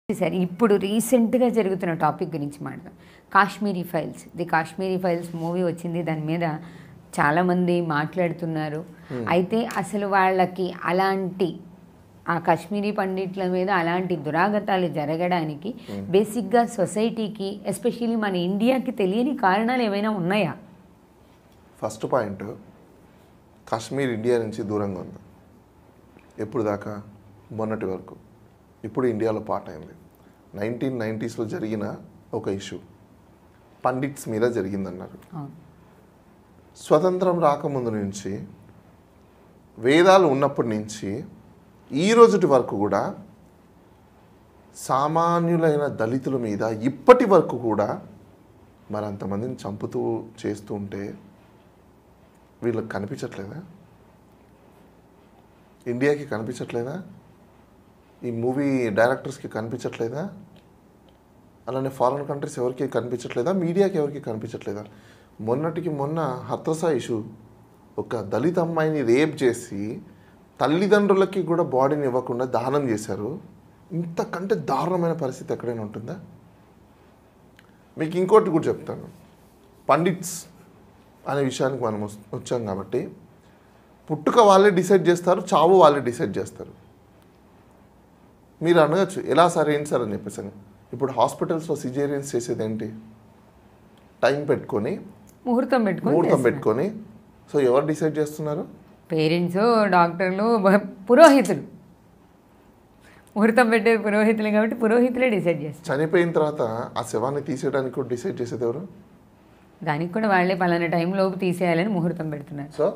సరే ఇప్పుడు రీసెంట్గా జరుగుతున్న టాపిక్ గురించి మాట్లాడదాం Kashmiri files the Kashmiri files movie వచ్చింది దాని మీద చాలామంది మాట్లాడుతున్నారు అయితే అసలు వాళ్ళకి అలాంటి ఆ కాశ్మీరీ పండిట్ల మీద అలాంటి దురాగతాలు జరగడానికి బేసిక్గా సొసైటీకి ఎస్పెషల్లీ మన ఇండియాకి తెలియని కారణాలు ఏమైనా ఉన్నాయా ఫస్ట్ పాయింట్ కాశ్మీర్ ఇండియా నుంచి దూరంగా ఉంది ఎప్పుడు దాకా మొన్నటి వరకు ఇప్పుడు ఇండియాలో పార్ట్ అయింది నైన్టీన్ నైంటీస్లో జరిగిన ఒక ఇష్యూ పండిట్స్ మీద జరిగిందన్నారు అవును స్వతంత్రం రాకముందు నుంచి వేదాలు ఉన్నప్పటి నుంచి ఈ రోజుటి వరకు కూడా సామాన్యులైన దళితుల మీద ఇప్పటి వరకు కూడా మరి అంతమందిని చంపుతూ చేస్తూ ఉంటే వీళ్ళకి కనిపించట్లేదా ఇండియాకి కనిపించట్లేదా ఈ మూవీ డైరెక్టర్స్కి కనిపించట్లేదా అలానే ఫారిన్ కంట్రీస్ ఎవరికి కనిపించట్లేదా మీడియాకి ఎవరికి కనిపించట్లేదా మొన్నటికి మొన్న హత్రసా ఇష్యూ ఒక దళిత అమ్మాయిని రేప్ చేసి తల్లిదండ్రులకి కూడా బాడీని ఇవ్వకుండా దానం చేశారు ఇంతకంటే దారుణమైన పరిస్థితి ఎక్కడైనా ఉంటుందా మీకు ఇంకోటి కూడా చెప్తాను పండిట్స్ అనే విషయానికి మనం వస్- వచ్చాం కాబట్టి పుట్టుక వాళ్ళే డిసైడ్ చేస్తారు చావు వాళ్ళే డిసైడ్ చేస్తారు మీరు అనగచ్చు ఎలా సార్ ఏంటి సార్ అని చెప్పేసి అని. ఇప్పుడు హాస్పిటల్స్లో సిజేరియన్స్ చేసేది ఏంటి టైం పెట్టుకొని ముహూర్తం పెట్టుకొని ముహూర్తం పెట్టుకొని సో ఎవరు డిసైడ్ చేస్తున్నారు పేరెంట్స్ డాక్టర్లు బ- పురోహితులు ముహూర్తం పెట్టేది పురోహితులు కాబట్టి పురోహితులే డిసైడ్ చేస్తారు చనిపోయిన తర్వాత ఆ శవాన్ని తీసేయడానికి కూడా డిసైడ్ చేసేది ఎవరు దానికి కూడా వాళ్ళే పలానా టైంలోపు తీసేయాలని ముహూర్తం పెడుతున్నారు సో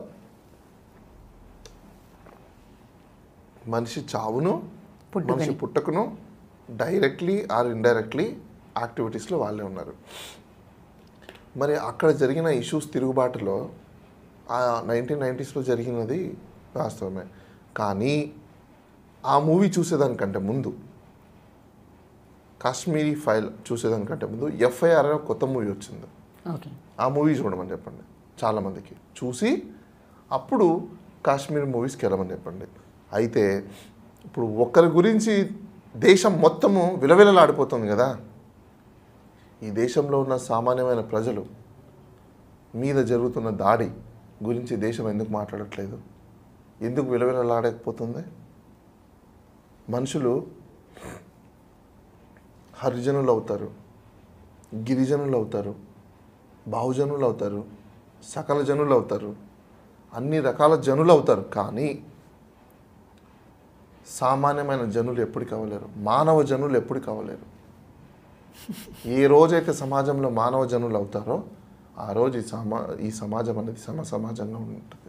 మనిషి చావును పుట్టుకని. మనిషి పుట్టుకను డైరెక్ట్లీ ఆర్ ఇండైరెక్ట్లీ యాక్టివిటీస్లో వాళ్ళే ఉన్నారు మరి అక్కడ జరిగిన ఇష్యూస్ తిరుగుబాటులో ఆ నైన్టీన్ నైంటీస్లో జరిగినది వాస్తవమే కానీ ఆ మూవీ చూసేదానికంటే ముందు కాశ్మీరీ ఫైల్ చూసేదానికంటే ముందు ఎఫ్ఐఆర్ అనే కొత్త మూవీ వచ్చింది ఓకే ఆ మూవీ చూడమని చెప్పండి చాలామందికి చూసి అప్పుడు కాశ్మీర్ మూవీస్కి వెళ్ళమని చెప్పండి అయితే ఇప్పుడు ఒక్కరి గురించి దేశం మొత్తము విలవిలలాడిపోతుంది కదా ఈ దేశంలో ఉన్న సామాన్యమైన ప్రజలు మీద జరుగుతున్న దాడి గురించి దేశం ఎందుకు మాట్లాడట్లేదు ఎందుకు విలవిలలాడకపోతుంది మనుషులు హరిజనులు అవుతారు గిరిజనులు అవుతారు బహుజనులు అవుతారు సకల జనులు అవుతారు అన్ని రకాల జనులు అవుతారు కానీ సామాన్యమైన జనులు ఎప్పుడు కావలేరు మానవ జనులు ఎప్పుడు కావలేరు ఏ రోజైతే సమాజంలో మానవ జనులు అవుతారో ఆ రోజు ఈ సమా ఈ సమాజం అనేది సమ సమాజంగా ఉంటుంది